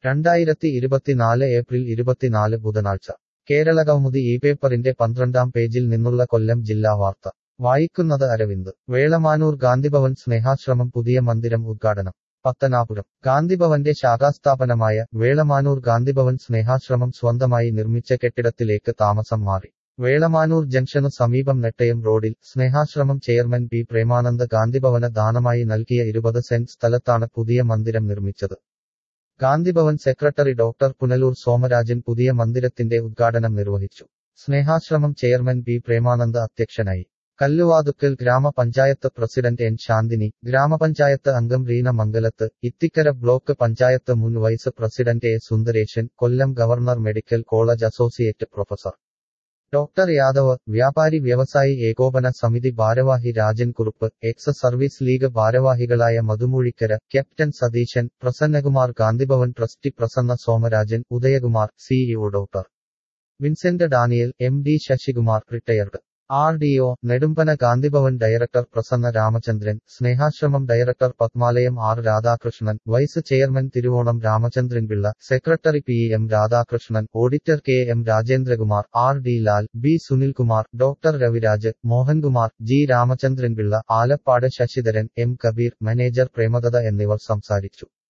രണ്ടായിരത്തി ഇരുപത്തിനാല് ഏപ്രിൽ ഇരുപത്തിനാല് ബുധനാഴ്ച കേരള കൗമുദി ഈ പേപ്പറിന്റെ പന്ത്രണ്ടാം പേജിൽ നിന്നുള്ള കൊല്ലം ജില്ലാ വാർത്ത വായിക്കുന്നത് അരവിന്ദ് വേളമാനൂർ ഗാന്ധിഭവൻ സ്നേഹാശ്രമം പുതിയ മന്ദിരം ഉദ്ഘാടനം പത്തനാപുരം ഗാന്ധിഭവന്റെ ശാഖാസ്ഥാപനമായ വേളമാനൂർ ഗാന്ധിഭവൻ സ്നേഹാശ്രമം സ്വന്തമായി നിർമ്മിച്ച കെട്ടിടത്തിലേക്ക് താമസം മാറി വേളമാനൂർ ജംഗ്ഷനു സമീപം നെട്ടയം റോഡിൽ സ്നേഹാശ്രമം ചെയർമാൻ പി പ്രേമാനന്ദ ഗാന്ധിഭവന് ദാനമായി നൽകിയ ഇരുപത് സെന്റ് സ്ഥലത്താണ് പുതിയ മന്ദിരം നിർമ്മിച്ചത് ഗാന്ധിഭവൻ സെക്രട്ടറി ഡോക്ടർ പുനലൂർ സോമരാജൻ പുതിയ മന്ദിരത്തിന്റെ ഉദ്ഘാടനം നിർവഹിച്ചു സ്നേഹാശ്രമം ചെയർമാൻ പി പ്രേമാനന്ദ അധ്യക്ഷനായി കല്ലുവാതുക്കൽ ഗ്രാമപഞ്ചായത്ത് പ്രസിഡന്റ് എൻ ശാന്തിനി ഗ്രാമപഞ്ചായത്ത് അംഗം റീന മംഗലത്ത് ഇത്തിക്കര ബ്ലോക്ക് പഞ്ചായത്ത് മുൻ vice president A Sundaresan Kollam government medical college associate professor doctor Yadav വ്യാപാരി വ്യവസായി ഏകോപന സമിതി ഭാരവാഹി Rajan Kurup ex service league ഭാരവാഹികളായ Madhu Moozhikkara captain Satheesan Prasannakumar Gandhi Bhavan trustee Prasanna Somarajan Udayakumar CEO doctor Vincent Daniel M D Sasikumar retired R D O Nedumpana Gandhi Bhavan director Prasanna Ramachandran Snehashramam director Padmalayam R Radhakrishnan vice chairman Thiruvonam Ramachandran Pillai secretary P M Radhakrishnan auditor K M Rajendrakumar R D Lal B Sunilkumar doctor Raviraj Mohankumar G Ramachandran Pillai Alappad Sasidharan M Kabeer manager Premadatta എന്നിവർ സംസാരിച്ചു